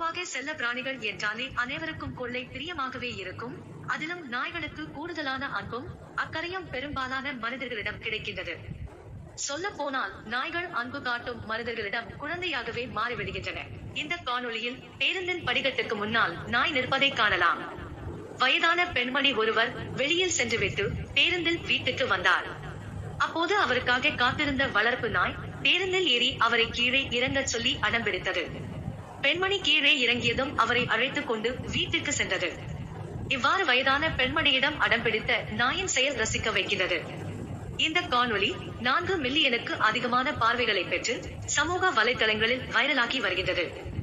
பொதுவாக செல்ல பிராணிகள் என்றாலே அனைவருக்கும் கொள்ளை பிரியமாகவே இருக்கும் அதிலும் நாய்களுக்கு கூடுதலான அன்பும் அக்கறையும் பெரும்பாலான மனிதர்களிடம் கிடைக்கின்றது சொல்ல போனால் நாய்கள் அன்பு காட்டும் மனிதர்களிடம் குழந்தையாகவே மாறிவிடுகின்றன இந்த காணொளியில் பேருந்தின் படிக்கட்டுக்கு முன்னால் நாய் நிற்பதை காணலாம் வயதான பெண்மணி ஒருவர் வெளியில் சென்றுவிட்டு பேருந்தில் வீட்டுக்கு வந்தார் அப்போது அவருக்காக காத்திருந்த வளர்ப்பு நாய் பேருந்தில் ஏறி அவரை கீழே இறங்கச் சொல்லி அடம் பிடித்தது பெண்மணி கீழே இறங்கியதும் அவரை அழைத்துக் கொண்டு வீட்டுக்கு சென்றது இவ்வாறு வயதான பெண்மணியிடம் அடம் பிடித்த நாயின் செயல் ரசிக்க வைக்கிறது இந்த காணொளி நான்கு மில்லியனுக்கு அதிகமான பார்வைகளை பெற்று சமூக வலைதளங்களில் வைரலாகி வருகின்றது